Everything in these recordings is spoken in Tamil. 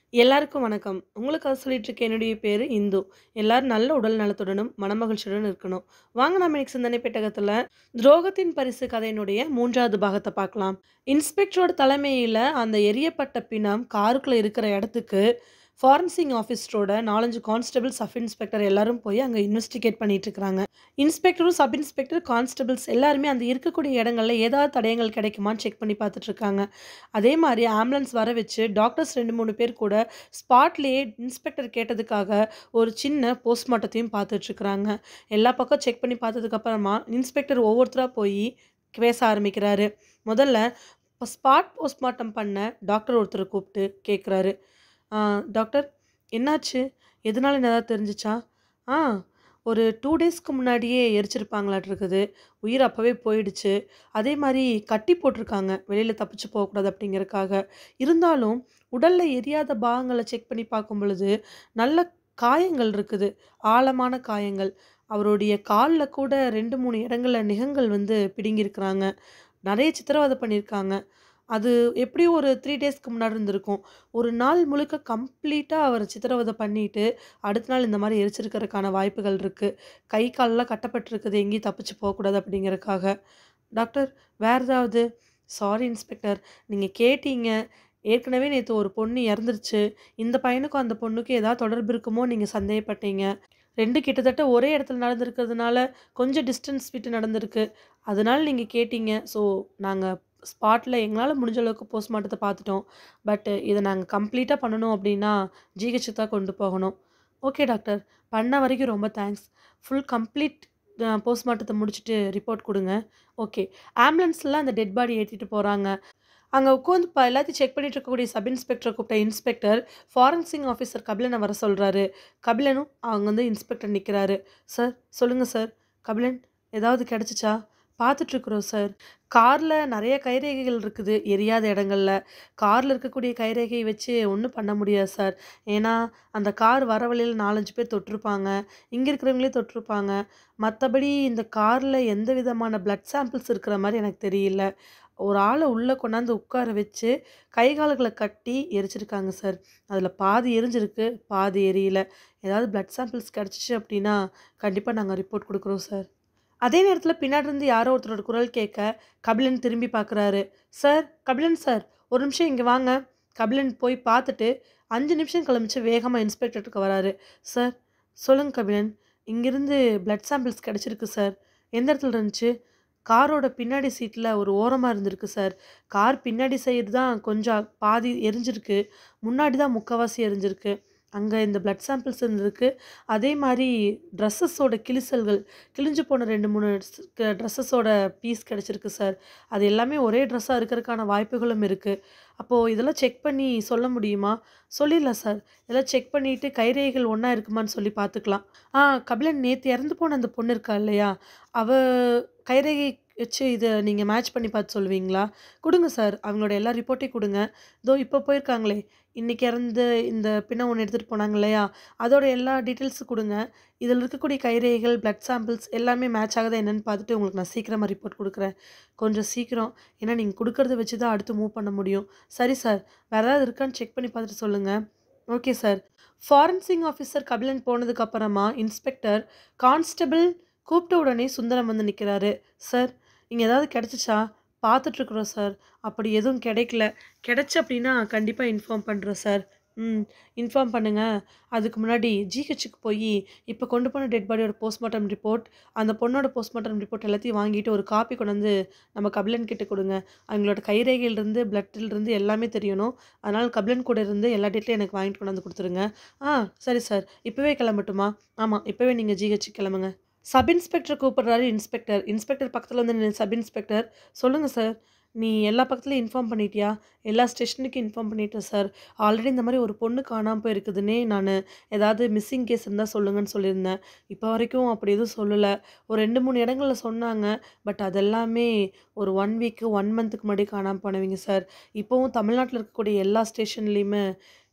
எல்லாருக்கும் வணக்கம். உங்களுக்காக சொல்லிட்டு இருக்க என்னுடைய பேரு இந்து. எல்லாரும் நல்ல உடல் நலத்துடனும், மனமகிழ்ச்சியுடன் இருக்கணும். வாங்க நாம இன்னைக்கு சிந்தனை பெட்டகத்துல, துரோகத்தின் பரிசு கதையினுடைய 3வது பாகத்த பார்க்கலாம். இன்ஸ்பெக்டரோட தலைமையில அந்த எரியப்பட்ட பிணம் காருக்குள்ள இருக்கிற இடத்துக்கு, ஃபாரன்சிக் ஆஃபீஸரோட 4, 5 கான்ஸ்டபிள், சப் இன்ஸ்பெக்டர் எல்லாரும் போய் அங்க இன்வெஸ்டிகேட் பண்ணிட்டு இருக்காங்க. இன்ஸ்பெக்டரும், சப் இன்ஸ்பெக்டர், கான்ஸ்டபிள்ஸ் எல்லாருமே அந்த இருக்கக்கூடிய இடங்கள்ல ஏதாவது தடயங்கள் கிடைக்குமான்னு செக் பண்ணி பார்த்துட்டு இருக்காங்க. அதே மாரி ஆம்புலன்ஸ் வர வச்சு, டாக்டர்ஸ் 2, 3 பேர் கூட ஸ்பாட்லயே இன்ஸ்பெக்டர் கேட்டதுக்காக ஒரு சின்ன போஸ்ட்மார்ட்டத்தையும் பார்த்துட்டு இருக்கிறாங்க. எல்லா பக்கம் செக் பண்ணி பார்த்ததுக்கு அப்புறமா, இன்ஸ்பெக்டர் ஒவ்வொருத்தரா போயி பேச ஆரம்பிக்கிறாரு. முதல்ல ஸ்பாட் போஸ்ட்மார்ட்டம் பண்ண டாக்டர் ஒருத்தர கூப்பிட்டு கேட்குறாரு. "ஆ டாக்டர் என்னாச்சு? எதனாலன்னு ஏதாவது தெரிஞ்சுச்சா?" "ஆ ஒரு 2 டேஸ்க்கு முன்னாடியே எரிச்சிருப்பாங்களாட்ருக்குது. உயிர் அப்பவே போயிடுச்சு. அதே மாரி கட்டி போட்டுருக்காங்க. வெளியில தப்பிச்சு போகக்கூடாது அப்படிங்கிறதுக்காக. இருந்தாலும் உடல்ல எரியாத பாகங்கள செக் பண்ணி பார்க்கும் பொழுது, நல்ல காயங்கள் இருக்குது. ஆழமான காயங்கள். அவருடைய கால்ல கூட 2, 3 இடங்கள்ல நகங்கள் வந்து பிடுங்கியிருக்கிறாங்க. நெறைய சித்திரவதை பண்ணியிருக்காங்க. அது எப்படியும் ஒரு 3 டேஸ்க்கு முன்னாடி இருந்திருக்கும். ஒரு நாள் முழுக்க கம்ப்ளீட்டா அவர சித்திரவதை பண்ணிட்டு, அடுத்த நாள் இந்த மாரி எரிச்சிருக்கிறதுக்கான வாய்ப்புகள் இருக்கு. கை, கால்லாம் கட்டப்பட்டிருக்குது. எங்கேயும் தப்பிச்சு போகக்கூடாது அப்படிங்கிறதுக்காக." "டாக்டர் வேற ஏதாவது?" "Sorry inspector. நீங்க கேட்டீங்க. ஏற்கனவே நேத்து ஒரு பொண்ணு இறந்துருச்சு. இந்த பையனுக்கும் அந்த பொண்ணுக்கும் ஏதாவது தொடர்பு இருக்குமோன்னு நீங்க சந்தேகப்பட்டீங்க. 2 கிட்டத்தட்ட ஒரே இடத்துல நடந்திருக்கிறதுனால, கொஞ்சம் டிஸ்டன்ஸ் விட்டு நடந்திருக்கு. அதனால நீங்க கேட்டீங்க. ஸோ நாங்க ஸ்பாட்ல எங்களால முடிஞ்ச அளவுக்கு போஸ்ட்மார்ட்டத்த பார்த்துட்டோம். பட் இத நாங்க கம்ப்ளீட்டா பண்ணணும் அப்படின்னா, ஜிஹெச்சுக்கு தான் கொண்டு போகணும்." "Okay doctor. பண்ண வரைக்கும் ரொம்ப தேங்க்ஸ். ஃபுல் கம்ப்ளீட் அ போஸ்ட்மார்ட்டத்த முடிச்சுட்டு ரிப்போர்ட் குடுங்க." "ஓகே." ஆம்புலன்ஸ்ல அந்த டெட் பாடி ஏத்திட்டு போறாங்க. அங்க உட்காந்து ப எல்லாத்தையும் செக் பண்ணிட்டு இருக்கக்கூடிய சப் இன்ஸ்பெக்டர கூப்பிட்ட இன்ஸ்பெக்டர், ஃபாரன்சிக் ஆஃபீஸர் கபிலன வர சொல்றாரு. கபிலனும் அங்க வந்து இன்ஸ்பெக்டர் நிக்கிறாரு. "சார் சொல்லுங்க சார்." "கபிலன் ஏதாவது கிடைச்சுச்சா?" "பார்த்துட்டுருக்குறோம் சார். கார்ல நெறைய கைரேகைகள் இருக்குது. எரியாத இடங்கள்ல. கார்ல இருக்கக்கூடிய கைரேகைய வச்சு ஒண்ணும் பண்ண முடியாது சார். ஏன்னா, அந்த கார் வர வழியில 4, 5 பேர் தொட்டிருப்பாங்க. இங்க இருக்கிறவங்களே தொட்டிருப்பாங்க. மத்தபடி இந்த கார்ல எந்த விதமான பிளட் சாம்பிள்ஸ் இருக்கிற மாரி எனக்கு தெரியல. ஒரு ஆள உள்ள கொண்டாந்து உட்கார வச்சு, கை, கால்கள கட்டி எரிச்சிருக்காங்க சார். அதுல பாதி எரிஞ்சிருக்கு. பாதி எரியல. ஏதாவது பிளட் சாம்பிள்ஸ் கிடைச்சுச்சு அப்படின்னா, கண்டிப்பா நாங்க ரிப்போர்ட் குடுக்குறோம் சார்." அதே நேரத்துல பின்னாடி இருந்து யாரோ ஒருத்தரோட குரல் கேட்க, கபிலன் திரும்பி பார்க்குறாரு. "சார், கபிலன் சார், ஒரு நிமிஷம் இங்க வாங்க." கபிலன் போய் பார்த்துட்டு, 5 நிமிஷம் கழிச்சு வேகமா இன்ஸ்பெக்டர்ட்ட வராரு. "சார்." "சொல்லுங்க கபிலன்." "இங்கிருந்து பிளட் சாம்பிள்ஸ் கிடைச்சிருக்கு சார்." "எந்த இடத்துல இருந்துச்சு?" "காரோட பின்னாடி சீட்ல ஒரு ஓரமா இருந்திருக்கு சார். கார் பின்னாடி சைடு தான் கொஞ்சம் பாதி எரிஞ்சிருக்கு. முன்னாடி தான் முக்காவாசி எரிஞ்சிருக்கு. அங்க இந்த பிளட் சாம்பிள்ஸ் இருந்திருக்கு. அதே மாரி ட்ரெஸ்ஸஸோட கிழிசல்கள், கிழிஞ்சு போன 2, 3 ஸ் க ட்ரெஸ்ஸஸோட பீஸ் கிடைச்சிருக்கு சார். அது எல்லாமே ஒரே ட்ரெஸ்ஸா இருக்கிறதுக்கான வாய்ப்புகளும் இருக்கு. அப்போ இதெல்லாம் செக் பண்ணி சொல்ல முடியுமா?" "சொல்லிடலாம் சார். இதெல்லாம் செக் பண்ணிட்டு கைரேகைகள் ஒண்ணா இருக்குமான்னு சொல்லி பார்த்துக்கலாம்." "ஆ கபிலன் நேத்து இறந்து போன அந்த பொண்ணு இருக்கா இல்லையா? அவ கைரேகை வச்சு இத நீங்க மேட்ச் பண்ணி பார்த்து சொல்லுவீங்களா?" "குடுங்க சார். அவங்களோட எல்லா ரிப்போர்ட்டையும் குடுங்க. இதோ இப்ப போயிருக்காங்களே, இன்னைக்கு இறந்த இந்த பிணம் ஒண்ணு எடுத்துட்டு போனாங்க இல்லையா? அதோட எல்லா டீட்டெயில்ஸும் குடுங்க. இதுல இருக்கக்கூடிய கைரேகைகள், பிளட் சாம்பிள்ஸ் எல்லாமே மேட்ச் ஆகுதா என்னன்னு பார்த்துட்டு உங்களுக்கு நான் சீக்கிரமா ரிப்போர்ட் குடுக்குறேன். கொஞ்சம் சீக்கிரம். ஏன்னா நீங்க குடுக்கறத வச்சு தான் அடுத்து மூவ் பண்ண முடியும்." "சரி சார். வேற ஏதாவது இருக்கான்னு செக் பண்ணி பார்த்துட்டு சொல்லுங்க." "Okay sir." Forensic officer Kabilan போனதுக்கு அப்புறமா, இன்ஸ்பெக்டர், கான்ஸ்டபிள் கூப்பிட்ட உடனே சுந்தரம் வந்து நிக்கிறாரு. "சார், இங்க ஏதாவது கிடைச்சுச்சா?" "பார்த்துட்டுருக்குறோம் சார். அப்படி எதுவும் கிடைக்கல. கிடைச்சு அப்படின்னா கண்டிப்பா இன்ஃபார்ம் பண்றோம் சார்." "ம். இன்ஃபார்ம் பண்ணுங்க. அதுக்கு முன்னாடி ஜிஹெச்சுக்கு போயி, இப்ப கொண்டு போன டெட் பாடியோட போஸ்ட்மார்ட்டம் ரிப்போர்ட், அந்த பொண்ணோட போஸ்ட்மார்ட்டம் ரிப்போர்ட் எல்லாத்தையும் வாங்கிட்டு ஒரு காப்பி கொண்டாந்து நம்ம கபிலன் கிட்ட குடுங்க. அவங்களோட கைரேகையிலிருந்து, பிளட்லருந்து எல்லாமே தெரியணும். அதனால கபிலன் கூட இருந்து எல்லா டீட்டெயிலும் எனக்கு வாங்கிட்டு கொண்டாந்து குடுத்துருங்க." "ஆ சரி சார். இப்பவே கிளம்பட்டுமா?" "ஆமா. இப்பவே நீங்க ஜிஹெச்சுக்கு கிளம்புங்க." சப் இன்ஸ்பெக்டர கூப்பிடுறாரு இன்ஸ்பெக்டர். இன்ஸ்பெக்டர் பக்கத்துல வந்து நின்னு சப் இன்ஸ்பெக்டர், "சொல்லுங்க சார். நீ எல்லா பக்கத்துலயும் இன்ஃபார்ம் பண்ணிட்டியா?" "எல்லா ஸ்டேஷனுக்கும் இன்ஃபார்ம் பண்ணிட்டேன் சார். ஆல்ரெடி இந்த மாரி ஒரு பொண்ணு காணாம போயிருக்குதுன்னே நானு ஏதாவது மிஸ்ஸிங் கேஸ் இருந்தா சொல்லுங்கன்னு சொல்லியிருந்தேன். இப்ப வரைக்கும் அப்படி எதுவும் சொல்லல. ஒரு 2, 3 இடங்கள்ல சொன்னாங்க. பட் அதெல்லாமே ஒரு 1 வீக், 1 மந்த்துக்கு முன்னாடி காணாம போனவைங்க சார். இப்பவும் தமிழ்நாட்டுல இருக்கக்கூடிய எல்லா ஸ்டேஷன்லயுமே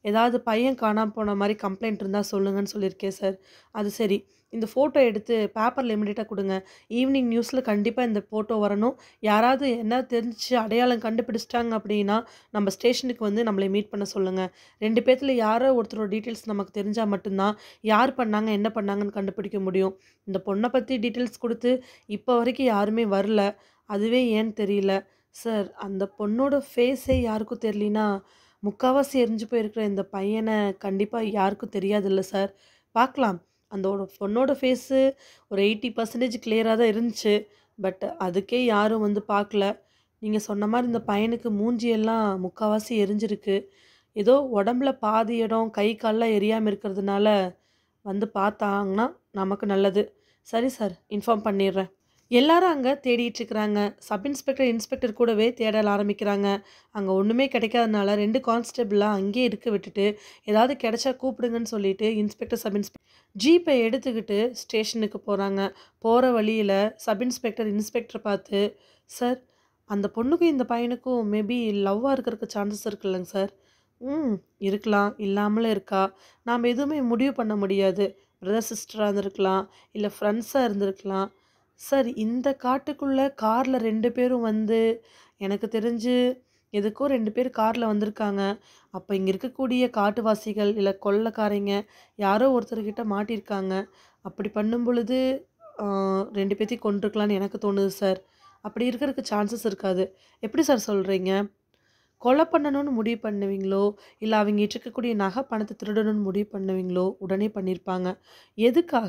ஏதாவது பையன் காணாம போன மாரி கம்ப்ளைண்ட் இருந்தா சொல்லுங்கன்னு சொல்லியிருக்கேன் சார். அது சரி. இந்த ஃபோட்டோ எடுத்து பேப்பர்ல இமிடியேட்டா குடுங்க. ஈவினிங் நியூஸ்ல கண்டிப்பா இந்த ஃபோட்டோ வரணும். யாராவது என்ன தெரிஞ்சு அடையாளம் கண்டுபிடிச்சிட்டாங்க அப்டின்னா, நம்ம ஸ்டேஷனுக்கு வந்து நம்மள மீட் பண்ண சொல்லுங்க. 2 பேத்துல யாரோ ஒருத்தரோட டீட்டெயில்ஸ் நமக்கு தெரிஞ்சா மட்டும் தான், யார் பண்ணாங்க, என்ன பண்ணாங்கன்னு கண்டுபிடிக்க முடியும். இந்த பொண்ண பத்தி டீட்டெயில்ஸ் குடுத்து, இப்ப வரைக்கும் யாருமே வரல. அதுவே ஏன்னு தெரியல. சார் அந்த பொண்ணோட ஃபேஸே யாருக்கும் தெரியலனா, முக்காவாசி எரிஞ்சு போயிருக்கிற இந்த பையன கண்டிப்பா யாருக்கும் தெரியாதுல்ல சார். பார்க்கலாம். அந்தோட பொண்ணோட ஃபேஸு ஒரு 80% கிளியரா தான் இருந்துச்சு. பட் அதுக்கே யாரும் வந்து பார்க்கல. நீங்க சொன்ன மாரி இந்த பையனுக்கு மூஞ்சி எல்லாம் முக்காவாசி எரிஞ்சிருக்கு. ஏதோ உடம்புல பாதி இடம் கை, கால்லாம் எரியாம இருக்கிறதுனால வந்து பார்த்தாங்கன்னா நமக்கு நல்லது. சரி சார் இன்ஃபார்ம் பண்ணிடுறேன். எல்லாரும் அங்க தேடிட்டு இருக்கிறாங்க. சப் இன்ஸ்பெக்டர், இன்ஸ்பெக்டர் கூடவே தேடல் ஆரம்பிக்கிறாங்க. அங்க ஒண்ணுமே கிடைக்காதனால 2 கான்ஸ்டபிள அங்கேயே இருக்க விட்டுட்டு, ஏதாவது கிடைச்சா கூப்பிடுங்கன்னு சொல்லிட்டு இன்ஸ்பெக்டர், சப் இன்ஸ்பெக்டர் ஜீப்ப எடுத்துக்கிட்டு ஸ்டேஷனுக்கு போறாங்க. போற வழியில சப் இன்ஸ்பெக்டர், இன்ஸ்பெக்டர பார்த்து, "சார் அந்த பொண்ணுக்கும் இந்த பையனுக்கும் மேபி லவ்வா இருக்கறக்கு சான்சஸ் இருக்குல்லங்க சார்." "ம் இருக்கலாம். இல்லாமலும் இருக்கா. நாம எதுவுமே முடிவு பண்ண முடியாது. பிரதர், சிஸ்டரா இருந்திருக்கலாம். இல்ல ஃப்ரெண்ட்ஸா இருந்திருக்கலாம்." சார் இந்த காட்டுக்குள்ள கார்ல 2 பேரும் வந்து எனக்கு தெரிஞ்சு எதுக்கோ 2 பேர் கார்ல வந்திருக்காங்க. அப்ப இங்க இருக்கக்கூடிய காட்டுவாசிகள், இல்ல கொள்ளைக்காரங்க யாரோ ஒருத்தர்கிட்ட மாட்டியிருக்காங்க. அப்படி பண்ணும் பொழுது ஆ 2 பேத்தையும் கொன்றுக்கலாம்னு எனக்கு தோணுது சார். அப்படி இருக்கறக்கு சான்சஸ் இருக்காது. எப்படி சார் சொல்றீங்க? கொலை பண்ணணும்னு முடிவு பண்ணுவீங்களோ, இல்ல அவங்ககிட்ட இருக்கக்கூடிய நகை, பணத்த திருடணும்னு முடிவு பண்ணுவீங்களோ, உடனே பண்ணியிருப்பாங்க. எதுக்காக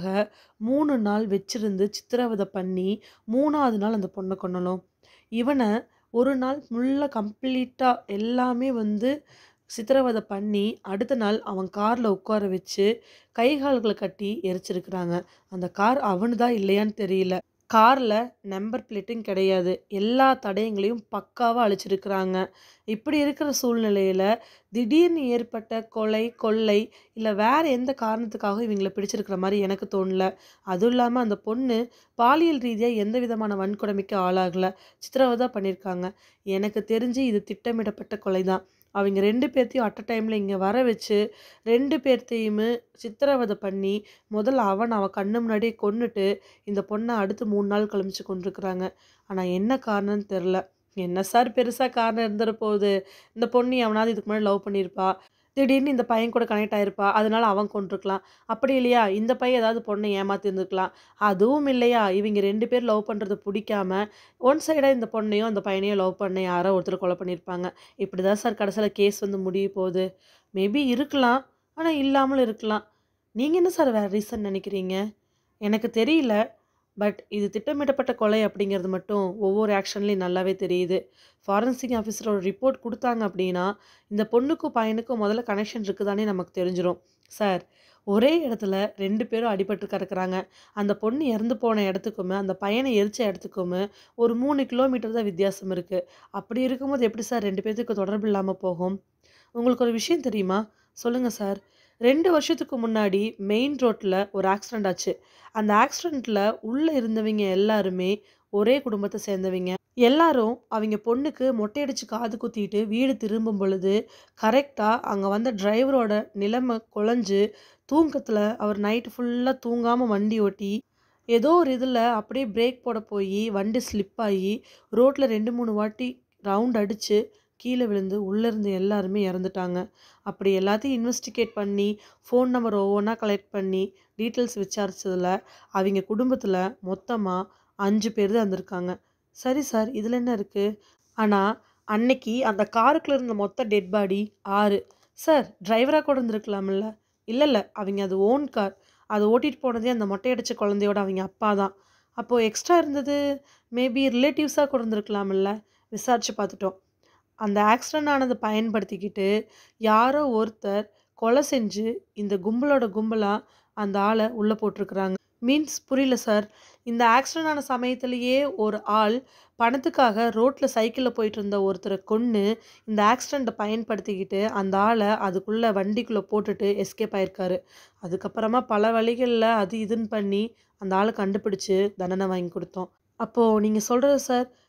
3 நாள் வச்சிருந்து சித்திரவதை பண்ணி, 3வது நாள் அந்த பொண்ண கொன்னணும்? இவன 1 நாள் ஃபுல்லா கம்ப்ளீட்டா எல்லாமே வந்து சித்திரவதை பண்ணி, அடுத்த நாள் அவன் கார்ல உட்கார வச்சு, கை, கால்கள கட்டி எரிச்சிருக்கிறாங்க. அந்த கார் அவனுதா இல்லையான்னு தெரியல. கார்ல நம்பர் பிளேட்டும் கிடையாது. எல்லா தடயங்களையும் பக்காவா அழிச்சிருக்கிறாங்க. இப்படி இருக்கிற சூழ்நிலையில, திடீர்னு ஏற்பட்ட கொலை, கொள்ளை இல்ல வேற எந்த காரணத்துக்காகவும் இவங்கள பிடிச்சிருக்கிற மாரி எனக்கு தோணல. அதுவும் இல்லாம அந்த பொண்ணு பாலியல் ரீதியா எந்த விதமான வன்கொடுமைக்கும் ஆளாகல. சித்திரவதை பண்ணியிருக்காங்க. எனக்கு தெரிஞ்சு இது திட்டமிடப்பட்ட கொலை தான். அவங்க 2 பேத்தையும் அட் அ டைம்ல இங்க வர வச்சு, 2 பேத்தையுமே சித்திரவதை பண்ணி, முதல்ல அவன அவ கண்ணு முன்னாடியே கொன்னுட்டு, இந்த பொண்ண அடுத்து 3 நாள் கழிச்சு கொன்றுக்கிறாங்க. ஆனா என்ன காரணம்னு தெரியல. என்ன சார் பெருசா காரணம் இருந்துற போகுது. இந்த பொண்ணு எவனாவது இதுக்கு முன்னாடி லவ் பண்ணியிருப்பா. திடீர்னு இந்த பையன் கூட கனெக்ட் ஆயிருப்பா. அதனால அவன் கொன்றுக்கலாம். அப்படி இல்லையா, இந்த பையன் ஏதாவது பொண்ண ஏமாத்தியிருந்திருக்கலாம். அதுவும் இல்லையா, இவங்க 2 பேரும் லவ் பண்றது புடிக்காம, ஒன் சைடா இந்த பொண்ணையும், அந்த பையனையும் லவ் பண்ண யாரோ ஒருத்தர் கொலை பண்ணியிருப்பாங்க. இப்படிதான் சார் கடைசியில கேஸ் வந்து முடிய போகுது. மேபி இருக்கலாம். ஆனா இல்லாமலும் இருக்கலாம். நீங்க என்ன சார் வேற ரீசன் நினைக்கிறீங்க? எனக்கு தெரியல. பட் இது திட்டமிடப்பட்ட கொலை அப்படிங்கிறது மட்டும் ஒவ்வொரு ஆக்ஷன்லயும் நல்லாவே தெரியுது. ஃபாரன்சிக் ஆஃபீசரோட ரிப்போர்ட் குடுத்தாங்க அப்படின்னா, இந்த பொண்ணுக்கும், பையனுக்கும் முதல்ல கனெக்ஷன் இருக்குதான்னே நமக்கு தெரிஞ்சிரும். சார் ஒரே இடத்துல 2 பேரும் அடிபட்டு கிடக்குறாங்க. அந்த பொண்ணு இறந்து போன இடத்துக்குமே, அந்த பையன எரிச்ச இடத்துக்குமே ஒரு 3 கிலோமீட்டர் தான் வித்தியாசம் இருக்கு. அப்படி இருக்கும்போது எப்படி சார் 2 பேத்துக்கும் தொடர்பு இல்லாம போகும்? உங்களுக்கு ஒரு விஷயம் தெரியுமா? சொல்லுங்க சார். 2 வருஷத்துக்கு முன்னாடி மெயின் ரோட்ல ஒரு ஆக்சிடென்ட் ஆச்சு. அந்த ஆக்சிடென்ட்ல உள்ள இருந்தவங்க எல்லாருமே ஒரே குடும்பத்த சேர்ந்தவங்க. எல்லாரும் அவிங்க பொண்ணுக்கு மொட்டையடிச்சு காது குத்திட்டு வீடு திரும்பும் பொழுது, கரெக்ட்டா அங்க வந்த டிரைவரோட நிலைமை குழஞ்சு, தூக்கத்துல அவர் நைட் ஃபுல்லா தூங்காம வண்டி ஓட்டி, ஏதோ ஒரு இதுல அப்படியே பிரேக் போட போயி, வண்டி ஸ்லிப் ஆயி, ரோட்ல 2, 3 வாட்டி ரவுண்ட் அடிச்சு, கீழ விழுந்து உள்ள இருந்த எல்லாருமே இறந்துட்டாங்க. அப்படி எல்லாத்தையும் இன்வெஸ்டிகேட் பண்ணி, ஃபோன் நம்பர் ஒவ்வொன்னா கலெக்ட் பண்ணி, டீட்டெயில்ஸ் விசாரிச்சதுல, அவிங்க குடும்பத்துல மொத்தமா 5 பேர் தான் இருந்திருக்காங்க. சரி சார், இதுல என்ன இருக்கு? ஆனா, அன்னைக்கு அந்த காருக்குள்ள இருந்த மொத்த டெட் பாடி 6. சார் டிரைவரா கூட இருந்திருக்கலாம்ல? இல்லல்ல. அவிங்க அது ஓன் கார். அத ஓட்டிட்டு போனதே அந்த மொட்டையடிச்ச குழந்தையோட அவிங்க அப்பா தான். அப்போ எக்ஸ்ட்ரா இருந்தது மேபி ரிலேட்டிவ்ஸா கூட இருந்திருக்கலாம்ல? விசாரிச்சு பார்த்துட்டோம். அந்த ஆக்சிடென்ட் ஆனத பயன்படுத்திக்கிட்டு, யாரோ ஒருத்தர் கொலை செஞ்சு, இந்த கும்பலோட கும்பலா அந்த ஆள உள்ள போட்டிருக்கிறாங்க. மீன்ஸ் புரியல சார். இந்த ஆக்சிடென்ட் ஆன சமயத்திலேயே ஒரு ஆள் பணத்துக்காக ரோட்ல சைக்கிள்ல போயிட்டு இருந்த ஒருத்தர கொன்னு, இந்த ஆக்சிடென்ட்ட பயன்படுத்திக்கிட்டு, அந்த ஆள அதுக்குள்ள வண்டிக்குள்ள போட்டுட்டு எஸ்கேப் ஆயிருக்காரு. அதுக்கப்புறமா பல வழிகள்ல அது இதுன்னு பண்ணி, அந்த ஆள கண்டுபிடிச்சு தண்டனை வாங்கி குடுத்தோம். அப்போ நீங்க சொல்றது சார்,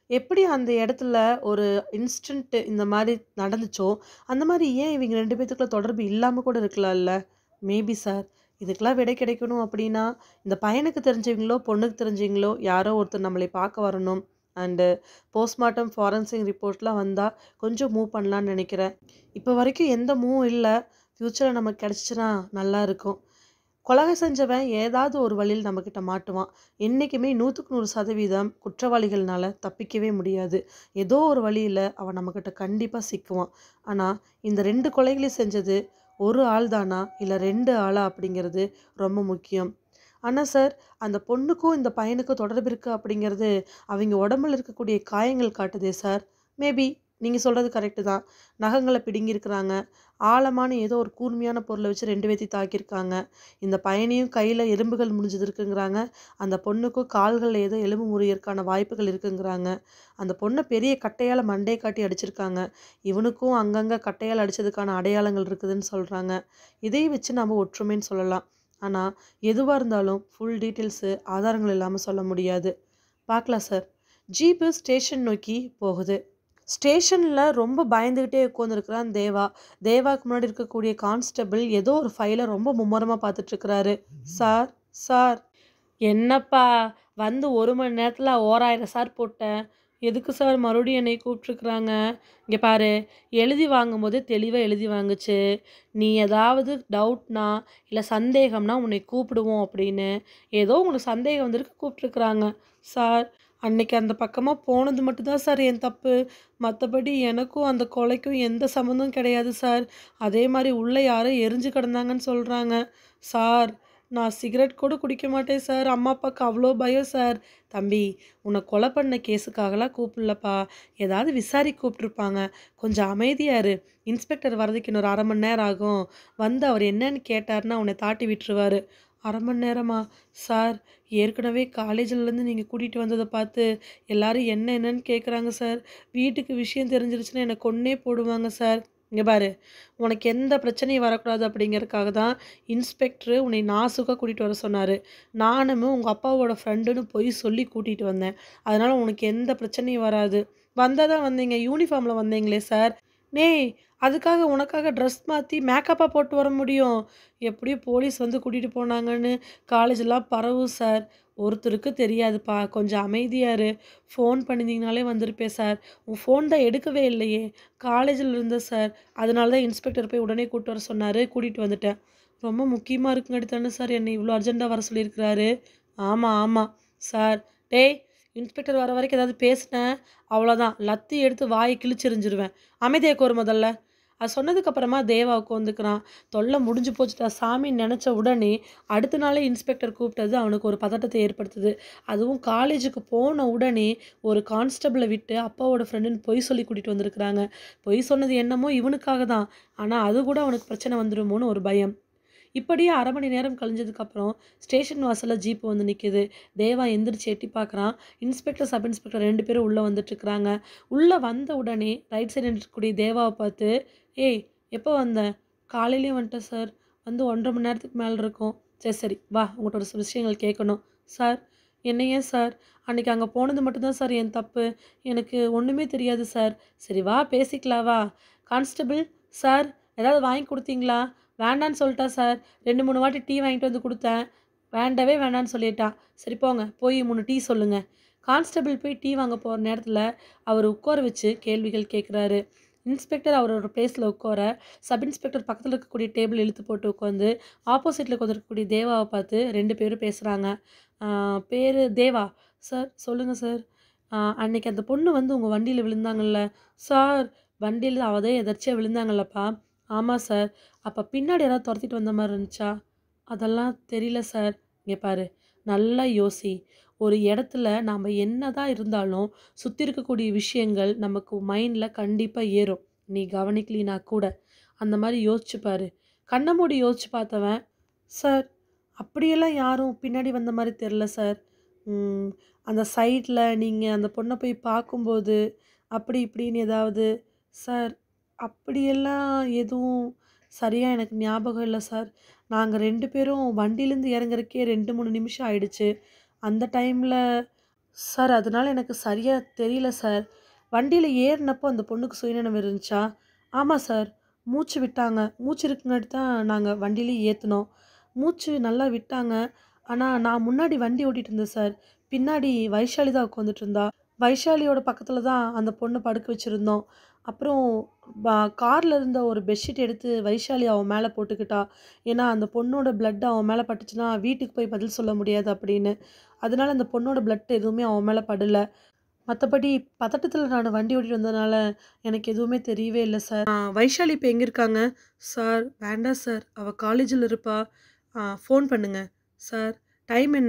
எப்படி அந்த இடத்துல ஒரு இன்ஸ்டன்ட் இந்த மாரி நடந்துச்சோ, அந்த மாரி ஏன் இவங்க 2 பேத்துக்குள்ள தொடர்பு இல்லாம கூட இருக்கலாம்ல? Maybe sir. இதுக்கெல்லாம் விடை கிடைக்கணும் அப்படின்னா, இந்த பையனுக்கு தெரிஞ்சவங்களோ, பொண்ணுக்கு தெரிஞ்சவங்களோ யாரோ ஒருத்தர் நம்மளை பார்க்க வரணும். அண்டு போஸ்ட்மார்ட்டம், ஃபாரன்சிக் ரிப்போர்ட்லாம் வந்தா கொஞ்சம் மூவ் பண்ணலான்னு நெனைக்கிறேன். இப்போ வரைக்கும் எந்த மூவும் இல்ல. ஃப்யூச்சர்ல நமக்கு கிடைச்சுச்சுன்னா நல்லா இருக்கும். கொலை செஞ்சவன் ஏதாவது ஒரு வழியில நம்மகிட்ட மாட்டுவான். என்னைக்குமே 100க்கு 100% குற்றவாளிகள்னால தப்பிக்கவே முடியாது. ஏதோ ஒரு வழியில அவன் நம்மகிட்ட கண்டிப்பா சிக்குவான். ஆனா, இந்த 2 கொலைகளையும் செஞ்சது ஒரு ஆள் தானா? இல்ல 2 ஆளா? அப்படிங்கிறது ரொம்ப முக்கியம். ஆனா சார், அந்த பொண்ணுக்கும் இந்த பையனுக்கும் தொடர்பு இருக்கு அப்படிங்கிறது அவைங்க உடம்புல இருக்கக்கூடிய காயங்கள் காட்டுதே சார். மேபி நீங்க சொல்றது கரெக்ட்டு தான். நகங்கள பிடுங்கியிருக்கிறாங்க. ஆழமான ஏதோ ஒரு கூர்மையான பொருள வச்சு 2 பேத்தையும் தாக்கியிருக்காங்க. இந்த பையனையும் கையில எலும்புகள் முறிஞ்சது இருக்குங்கிறாங்க. அந்த பொண்ணுக்கும் கால்கள்ல ஏதோ எலும்பு முறியறக்கான வாய்ப்புகள் இருக்குங்கிறாங்க. அந்த பொண்ண பெரிய கட்டையால மண்டைய காட்டி அடிச்சிருக்காங்க. இவனுக்கும் அங்கங்க கட்டையால அடிச்சதுக்கான அடையாளங்கள் இருக்குதுன்னு சொல்றாங்க. இதையும் வச்சு நாம ஒற்றுமைன்னு சொல்லலாம். ஆனா, எதுவா இருந்தாலும் ஃபுல் டீட்டெயில்ஸு ஆதாரங்கள் இல்லாம சொல்ல முடியாது. பார்க்கலாம் சார். ஜீப்பு ஸ்டேஷன் நோக்கி போகுது. ஸ்டேஷன்ல ரொம்ப பயந்துகிட்டே உட்காந்துருக்கிறான் தேவா. தேவாக்கு முன்னாடி இருக்கக்கூடிய கான்ஸ்டபிள் ஏதோ ஒரு ஃபைல ரொம்ப மும்முரமா பார்த்துட்டுருக்கிறாரு. Sir, sir. என்னப்பா வந்து 1 மணி நேரத்துல ஓராயிரம் சார் போட்டேன். எதுக்கு சார் மறுபடியும் என்னைய கூப்பிட்டுருக்குறாங்க? இங்க பாரு, எழுதி வாங்கும்போதே தெளிவா எழுதி வாங்குச்சு. நீ ஏதாவது டவுட்னா, இல்ல சந்தேகம்னா உன்னைய கூப்பிடுவோம் அப்படின்னு. ஏதோ உங்களுக்கு சந்தேகம் வந்திருக்கு கூப்பிட்டுருக்குறாங்க. சார், அன்னைக்கு அந்த பக்கமா போனது மட்டும் தான் சார் என் தப்பு. மத்தபடி எனக்கும் அந்த கொலைக்கும் எந்த சம்மந்தமும் கிடையாது சார். அதே மாரி உள்ள யாரோ எரிஞ்சு கிடந்தாங்கன்னு சொல்றாங்க. சார், நான் சிகரெட் கூட குடிக்க மாட்டேன் சார். அம்மா, அப்பாவுக்கு அவ்ளோ பயம் சார். தம்பி, உன்ன கொலை பண்ண கேஸுக்காகலாம் கூப்பிடலப்பா. ஏதாவது விசாரிக்க கூப்பிட்டுருப்பாங்க. கொஞ்சம் அமைதியா இரு. இன்ஸ்பெக்டர் வரதுக்கு இன்னொரு 1/2 மணி நேரம் ஆகும். வந்து அவர் என்னன்னு கேட்டாருன்னா உன்னை தாட்டி விட்டுருவாரு. 1/2 மணி நேரமா? சார், ஏற்கனவே காலேஜ்லேருந்து நீங்க கூட்டிட்டு வந்தத பார்த்து எல்லாரும் என்ன என்னன்னு கேட்குறாங்க சார். வீட்டுக்கு விஷயம் தெரிஞ்சிருச்சுன்னா என்ன கொன்னே போடுவாங்க சார். இங்க பாரு, உனக்கு எந்த பிரச்சனையும் வரக்கூடாது அப்படிங்கிறதுக்காக தான் இன்ஸ்பெக்டரு உன்னை நாசூக்கா கூட்டிட்டு வர சொன்னாரு. நானும் உங்க அப்பாவோட ஃப்ரெண்டுன்னு பொய் சொல்லி கூட்டிட்டு வந்தேன். அதனால உனக்கு எந்த பிரச்சனையும் வராது. வந்தா தான் வந்தீங்க. யூனிஃபார்ம்ல வந்தீங்களே சார். டேய், அதுக்காக உனக்காக ட்ரெஸ் மாத்தி மேக்கப்பா போட்டு வர முடியும்? எப்படியும் போலீஸ் வந்து கூட்டிட்டு போனாங்கன்னு காலேஜெல்லாம் பரவும் சார். ஒருத்தருக்கு தெரியாதுப்பா. கொஞ்சம் அமைதியா இரு. ஃபோன் பண்ணியிருந்தீங்கனாலே வந்திருப்பேன் சார். உன் ஃபோன் தான் எடுக்கவே இல்லையே. காலேஜில இருந்தேன் சார். அதனால தான் இன்ஸ்பெக்டர் போய் உடனே கூட்டிட்டு வர சொன்னாரு. கூட்டிட்டு வந்துட்டேன். ரொம்ப முக்கியமா இருக்குங்காட்டி தானே சார் என்னை இவ்ளோ அர்ஜென்ட்டா வர சொல்லியிருக்கிறாரு. ஆமா, ஆமா. சார், டேய் இன்ஸ்பெக்டர் வர வரைக்கும் ஏதாவது பேசுன, அவ்வளோதான். லத்தி எடுத்து வாய கிழிச்செறிஞ்சிருவேன். அமைதியா உட்காரு முதல்ல. அது சொன்னதுக்கு அப்புறமா தேவா உட்காந்துக்கிறான். தொல்ல முடிஞ்சு போச்சுடா சாமின்னு நெனச்ச உடனே, அடுத்த நாளே இன்ஸ்பெக்டர் கூப்பிட்டது அவனுக்கு ஒரு பதட்டத்தை ஏற்படுத்துது. அதுவும் காலேஜுக்கு போன உடனே ஒரு கான்ஸ்டபிள விட்டு அப்பாவோட ஃப்ரெண்டுன்னு பொய் சொல்லி கூட்டிட்டு வந்திருக்கிறாங்க. பொய் சொன்னது என்னமோ இவனுக்காக தான். ஆனா, அது கூட அவனுக்கு பிரச்சனை வந்துருமோன்னு ஒரு பயம். இப்படியே 1/2 மணி நேரம் கழிஞ்சதுக்கப்புறம் ஸ்டேஷன் வாசல்ல ஜீப் வந்து நிக்குது. தேவா எந்திரிச்சு எட்டி பார்க்குறான். இன்ஸ்பெக்டர், சப் இன்ஸ்பெக்டர் 2 பேரும் உள்ள வந்துட்டுருக்குறாங்க. உள்ள வந்த உடனே ரைட் சைடு நின்னுட்டுருக்கக்கூடிய தேவாவ பார்த்து, "ஏய் எப்போ வந்த?" "காலையிலேயே வந்துட்டேன் சார். வந்து 1 1/2 மணி நேரத்துக்கு மேல இருக்கும்." "சரி, சரி. வா உன்கிட்ட ஒரு சில விஷயங்கள் கேட்கணும்." "சார், என்ன ஏன் சார்? அன்னைக்கு அங்க போனது மட்டும் தான் சார் என் தப்பு. எனக்கு ஒண்ணுமே தெரியாது சார்." "சரி வா பேசிக்கலாம் வா." "கான்ஸ்டபிள் சார், ஏதாவது வாங்கி குடுத்தீங்களா?" "வேண்டான்னு சொல்லிட்டா சார். 2, 3 வாட்டி டீ வாங்கிட்டு வந்து குடுத்தேன். வேண்டவே வேண்டான்னு சொல்லிட்டா." "சரி போங்க. போய் 3 டீ சொல்லுங்க." கான்ஸ்டபிள் போய் டீ வாங்க போற நேரத்துல அவர உட்கார வச்சு கேள்விகள் கேட்குறாரு. இன்ஸ்பெக்டர் அவரோட பிளேஸ்ல உட்கார, சப் இன்ஸ்பெக்டர் பக்கத்துல இருக்கக்கூடிய டேபிள் இழுத்து போட்டு உட்காந்து, ஆப்போசிட்ல உட்காந்துருக்கக்கூடிய தேவாவ பார்த்து 2 பேரும் பேசுறாங்க. "ஆ பேரு தேவா." "சார், சொல்லுங்க சார்." "ஆ அன்னைக்கு அந்த பொண்ணு வந்து உங்க வண்டியில விழுந்தாங்கல்ல?" "சார், வண்டியில அவதே எதர்ச்சியா விழுந்தாங்கல்லப்பா." "ஆமா சார்." "அப்ப பின்னாடி யாராவது தொரத்திட்டு வந்த மாரி இருந்துச்சா?" "அதெல்லாம் தெரியல சார்." "இங்க பாரு, நல்லா யோசி. ஒரு இடத்துல நாம என்னதான் இருந்தாலும், சுத்தி இருக்கக்கூடிய விஷயங்கள் நமக்கு மைண்ட்ல கண்டிப்பா ஏறும். நீ கவனிக்கலினா கூட. அந்த மாரி யோசிச்சு பாரு." கண்ண மூடி யோசிச்சு பார்த்தவன், "சார், அப்படியெல்லாம் யாரும் பின்னாடி வந்த மாரி தெரியல சார். ம் அந்த சைட்ல நீங்க அந்த பொண்ண போய் பார்க்கும்போது, அப்படி இப்படின்னு ஏதாவது." "சார், அப்படியெல்லாம் எதுவும் சரியா எனக்கு ஞாபகம் இல்ல சார். நாங்க 2 பேரும் வண்டியிலேருந்து இறங்குறதுக்கே 2, 3 நிமிஷம் ஆயிடுச்சு. அந்த டைம்ல" சார் அதனால எனக்கு சரியா தெரியல சார். வண்டியில ஏறுனப்போ அந்த பொண்ணுக்கு சுயநினைவு இருந்துச்சா? ஆமா சார். மூச்சு விட்டாங்க. மூச்சு இருக்குங்காட்டி தான் நாங்க வண்டியிலயே ஏத்துனோம். மூச்சு நல்லா விட்டாங்க. ஆனா நான் முன்னாடி வண்டி ஓட்டிட்டு இருந்தேன் சார். பின்னாடி வைஷாலி தான் உட்காந்துட்டு இருந்தா. வைஷாலியோட பக்கத்துல தான் அந்த பொண்ண படுக்க வச்சிருந்தோம். அப்புறம் ப கார்ல இருந்த ஒரு பெட்ஷீட் எடுத்து வைஷாலி அவ மேல போட்டுக்கிட்டா. ஏன்னா அந்த பொண்ணோட பிளட் அவன் மேல பட்டுச்சுன்னா வீட்டுக்கு போய் பதில் சொல்ல முடியாது அப்படின்னு. அதனால அந்த பொண்ணோட பிளட் எதுவுமே அவன் மேல படல. மத்தபடி பதட்டத்துல நானு வண்டி ஓட்டிட்டு வந்ததுனால எனக்கு எதுவுமே தெரியவே இல்ல சார். ஆ வைஷாலி இப்ப எங்க இருக்காங்க? சார் வேண்டாம் சார். அவ காலேஜ்ல இருப்பா. ஆ ஃபோன் பண்ணுங்க. சார் டைம் என்ன?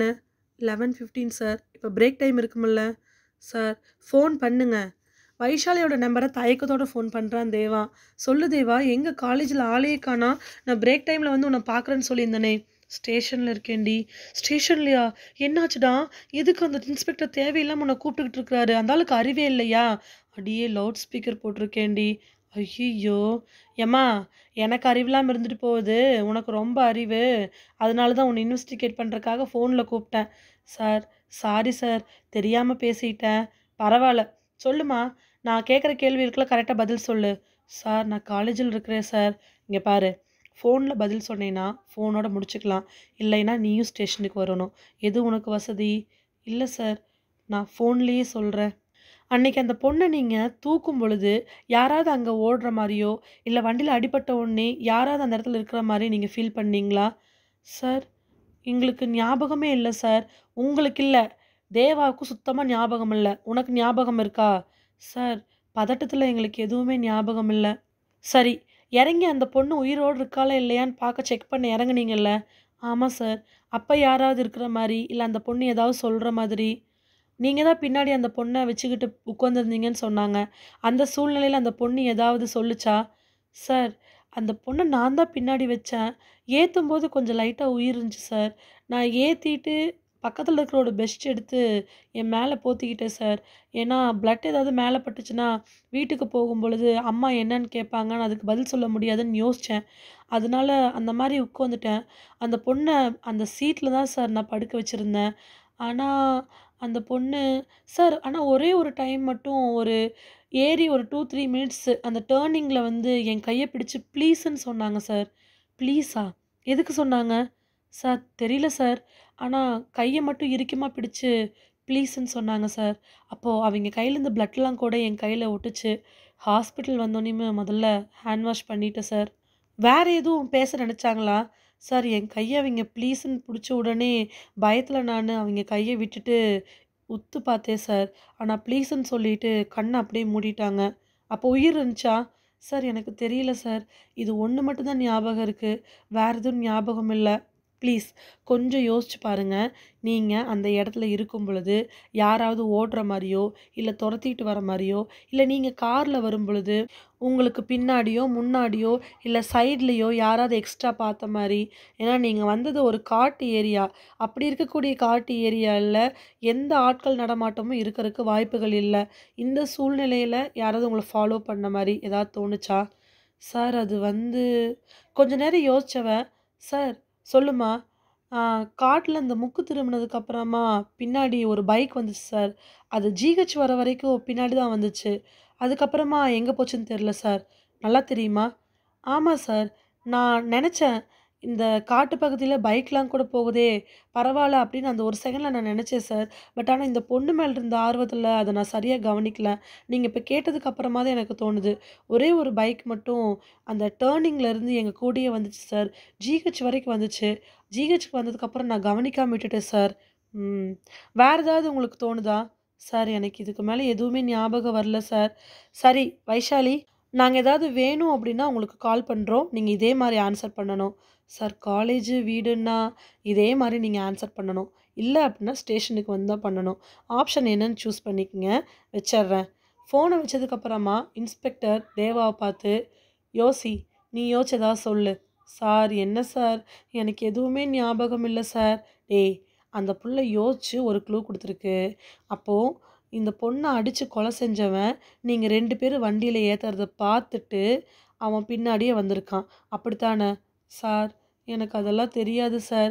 11:15 சார். இப்ப பிரேக் டைம் இருக்கும்ல? சார் ஃபோன் பண்ணுங்க. வைஷாலியோட நம்பர தயக்கத்தோட ஃபோன் பண்றான் தேவா. சொல்லு தேவா எங்க காலேஜ்ல ஆளையே காணோம். நான் பிரேக் டைம்ல வந்து உன்ன பார்க்குறேன்னு சொல்லியிருந்தேனே. ஸ்டேஷன்ல இருக்கேன்டி. ஸ்டேஷன்லயா? என்னாச்சுடா? எதுக்கு அந்த இன்ஸ்பெக்டர் தேவையில்லாம உன்ன கூப்பிட்டுக்கிட்டு இருக்காரு? அந்த ஆளுக்கு அறிவே இல்லையா? அடியே லவுட் ஸ்பீக்கர் போட்டிருக்கேன்டி. ஐய்யய்யோ! எம்மா எனக்கு அறிவில்லாம இருந்துட்டு போகுது. உனக்கு ரொம்ப அறிவு. அதனால தான் உன்ன இன்வெஸ்டிகேட் பண்றதுக்காக ஃபோன்ல கூப்பிட்டேன். Sir sorry sir. தெரியாம பேசிட்டேன். பரவால்ல. சொல்லும்மா. நான் கேட்குற கேள்விகளுக்கெல்லாம் கரெக்ட்டா பதில் சொல்லு. சார் நான் காலேஜ்ல இருக்கிறேன் சார். இங்க பாரு. ஃபோன்ல பதில் சொன்னேன்னா ஃபோனோட முடிச்சுக்கலாம். இல்லைன்னா நீயும் ஸ்டேஷனுக்கு வரணும். எது உனக்கு வசதி? இல்ல சார். நான் ஃபோன்லயே சொல்றேன். அன்னைக்கு அந்த பொண்ண நீங்க தூக்கும் பொழுது யாராவது அங்க ஓடுற மாரியோ, இல்ல வண்டியில அடிபட்ட உடனே யாராவது அந்த இடத்துல இருக்கிற மாரி நீங்க ஃபீல் பண்ணீங்களா? சார் எங்களுக்கு ஞாபகமே இல்ல சார். உங்களுக்கு இல்ல. தேவாவுக்கு சுத்தமா ஞாபகம் இல்ல. உனக்கு ஞாபகம் இருக்கா? சார் பதட்டத்துல எங்களுக்கு எதுவுமே ஞாபகம் இல்ல. சரி இறங்கி அந்த பொண்ணு உயிரோட இருக்காளா இல்லையான்னு பார்க்க செக் பண்ண இறங்குனீங்கல்ல? ஆமா சார். அப்ப யாராவது இருக்கிற மாரி, இல்ல அந்த பொண்ணு ஏதாவது சொல்ற மாதிரி? நீங்க தான் பின்னாடி அந்த பொண்ண வச்சுக்கிட்டு உட்காந்துருந்தீங்கன்னு சொன்னாங்க. அந்த சூழ்நிலையில அந்த பொண்ணு ஏதாவது சொல்லுச்சா? சார் அந்த பொண்ண நான் தான் பின்னாடி வச்சேன். ஏத்தும்போது கொஞ்சம் லைட்டா உயிர் இருந்துச்சு சார். நான் ஏத்திட்டு பக்கத்துல இருக்கிறவரோட பெட்ஷீட் எடுத்து என் மேல போத்திக்கிட்டேன் சார். ஏன்னா பிளட் ஏதாவது மேல பட்டுச்சுன்னா, வீட்டுக்கு போகும்பொழுது அம்மா என்னன்னு கேட்பாங்க. நான் அதுக்கு பதில் சொல்ல முடியாதுன்னு யோசிச்சேன். அதனால அந்த மாரி உட்காந்துட்டேன். அந்த பொண்ண அந்த சீட்ல தான் சார் நான் படுக்க வச்சிருந்தேன். ஆனா அந்த பொண்ணு சார் ஆனா ஒரே ஒரு டைம் மட்டும் ஒரு ஏறி ஒரு 2, 3 மினிட்ஸ் அந்த டர்னிங்ல வந்து என் கைய பிடிச்சு ப்ளீஸ்ன்னு சொன்னாங்க சார். ப்ளீஸா? எதுக்கு சொன்னாங்க? சார் தெரியல சார். ஆனா கைய மட்டும் இறுக்கமா பிடிச்சு ப்ளீஸ்ன்னு சொன்னாங்க சார். அப்போ அவிங்க கையிலேருந்து பிளட்லாம் கூட என் கையில ஒட்டுச்சு. ஹாஸ்பிட்டல் வந்தோனேயுமே முதல்ல ஹேண்ட் வாஷ் பண்ணிட்டேன் சார். வேற எதுவும் பேச நினைச்சாங்களா? சார் என் கைய அவிங்க ப்ளீஸ்ன்னு புடிச்ச உடனே பயத்துல நானு அவிங்க கைய விட்டுட்டு உத்து பார்த்தேன் சார். ஆனா ப்ளீஸ்ன்னு சொல்லிட்டு கண்ண அப்படியே மூடிட்டாங்க. அப்போ உயிர் இருந்துச்சா? சார் எனக்கு தெரியல சார். இது ஒண்ணு மட்டும் தான் ஞாபகம் இருக்கு. வேற எதுவும் ஞாபகம் இல்ல. ப்ளீஸ் கொஞ்சம் யோசிச்சு பாருங்க. நீங்க அந்த இடத்துல இருக்கும் பொழுது யாராவது ஓடுற மாரியோ, இல்ல தொரத்திட்டு வர மாரியோ, இல்ல நீங்க கார்ல வரும்பொழுது உங்களுக்கு பின்னாடியோ, முன்னாடியோ, இல்ல சைட்லயோ யாராவது எக்ஸ்ட்ரா பார்த்த மாரி. ஏன்னா நீங்க வந்தது ஒரு காட்டு ஏரியா. அப்படி இருக்கக்கூடிய காட்டு ஏரியால எந்த ஆட்கள் நடமாட்டமும் இருக்கறக்கு வாய்ப்புகள் இல்ல. இந்த சூழ்நிலையில யாராவது உங்கள ஃபாலோ பண்ண மாரி ஏதாவது தோணுச்சா? சார் அது வந்து கொஞ்ச நேரம் யோசிச்சவ, சார் சொல்லும்மா. ஆ காட்டுல இந்த முக்கு திரும்புனதுக்கு அப்புறமா பின்னாடி ஒரு பைக் வந்துச்சு சார். அது ஜிஹெச் வர வரைக்கும் பின்னாடி தான் வந்துச்சு. அதுக்கப்புறமா எங்க போச்சுன்னு தெரியல சார். நல்லா தெரியுமா? ஆமா சார். நான் நெனச்சேன். இந்த காட்டு பகுதியில பைக்லாம் கூட போகுதே! பரவால்ல அப்படின்னு அந்த ஒரு செகண்ட்ல நான் நெனச்சேன் சார். பட் ஆனா இந்த பொண்ணு மேல இருந்த ஆர்வத்துல அத நான் சரியா கவனிக்கல. நீங்க இப்ப கேட்டதுக்கு அப்புறமா தான் எனக்கு தோணுது. ஒரே ஒரு பைக் மட்டும் அந்த டர்னிங்ல இருந்து எங்க கூடயே வந்துச்சு சார். ஜிஹெச் வரைக்கும் வந்துச்சு. ஜிஹெச்க்கு வந்ததுக்கப்புறம் நான் கவனிக்காம விட்டுட்டேன் சார். ம். வேற ஏதாவது உங்களுக்கு தோணுதா? சார் எனக்கு இதுக்கு மேல எதுவுமே ஞாபகம் வரல சார். சரி வைஷாலி, நாங்க ஏதாவது வேணும் அப்படின்னா உங்களுக்கு கால் பண்றோம். நீங்க இதே மாரி ஆன்ஸர் பண்ணணும். சார் காலேஜ், வீடுன்னா இதே மாரி நீங்க ஆன்ஸர் பண்ணணும். இல்ல அப்படின்னா ஸ்டேஷனுக்கு வந்து தான் பண்ணணும். ஆப்ஷன் என்னன்னு சூஸ் பண்ணிக்கங்க. வச்சர்றேன். ஃபோன வச்சதுக்கப்புறமா இன்ஸ்பெக்டர் தேவாவ பார்த்து, யோசி. நீ யோசிச்சு ஏதாவது சொல்லு. சார் என்ன சார்? எனக்கு எதுவுமே ஞாபகம் இல்ல சார். டேய் அந்த புள்ள யோசிச்சு ஒரு க்ளூ குடுத்துருக்கு. அப்போ இந்த பொண்ண அடிச்சு கொலை செஞ்சவன், நீங்க 2 பேரும் வண்டியில ஏத்துறத பார்த்துட்டு, அவன் பின்னாடியே வந்திருக்கான். அப்படித்தானே? சார் எனக்கு அதெல்லாம் தெரியாது சார்.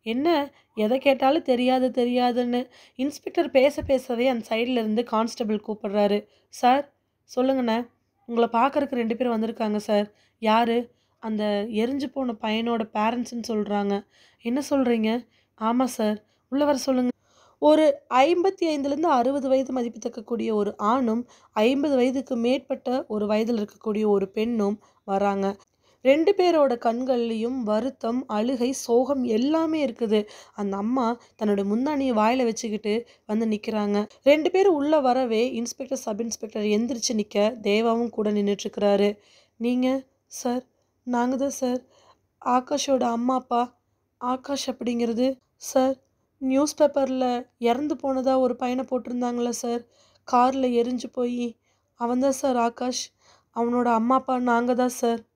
என்ன எதை கேட்டாலும் தெரியாது தெரியாதுன்னு இன்ஸ்பெக்டர் பேச பேசவே அந்த சைடில் இருந்து கான்ஸ்டபிள் கூப்பிடுறாரு சார் சொல்லுங்கண்ணே உங்களை பார்க்கறக்கு ரெண்டு பேர் வந்திருக்காங்க சார் யார் அந்த எரிஞ்சு போன பையனோட பேரண்ட்ஸ்னு சொல்கிறாங்க என்ன சொல்கிறீங்க ஆமாம் சார் உள்ளே வர சொல்லுங்கள் ஒரு ஐம்பத்தி ஐந்துலேருந்து அறுபது வயது மதிப்பித்தக்கக்கூடிய ஒரு ஆணும் ஐம்பது வயதுக்கு மேற்பட்ட ஒரு வயதில் இருக்கக்கூடிய ஒரு பெண்ணும் வராங்க ரெண்டு பேரோட கண்கள்லேயும் வருத்தம் அழுகை சோகம் எல்லாமே இருக்குது அந்த அம்மா தன்னோட முந்தானியை வாயில் வச்சுக்கிட்டு வந்து நிற்கிறாங்க ரெண்டு பேரும் உள்ளே வரவே இன்ஸ்பெக்டர் சப் இன்ஸ்பெக்டர் எந்திரிச்சு நிற்க தேவாவும் கூட நின்றுட்டுருக்கிறாரு நீங்கள் சார் நாங்கள் தான் சார் ஆகாஷோட அம்மா அப்பா ஆகாஷ் அப்படிங்கிறது சார் நியூஸ் பேப்பரில் இறந்து போனதா ஒரு பையனை போட்டிருந்தாங்களே சார் காரில் எரிஞ்சு போய் அவன் தான் சார் ஆகாஷ் அவனோட அம்மா அப்பா நாங்கள் தான் சார்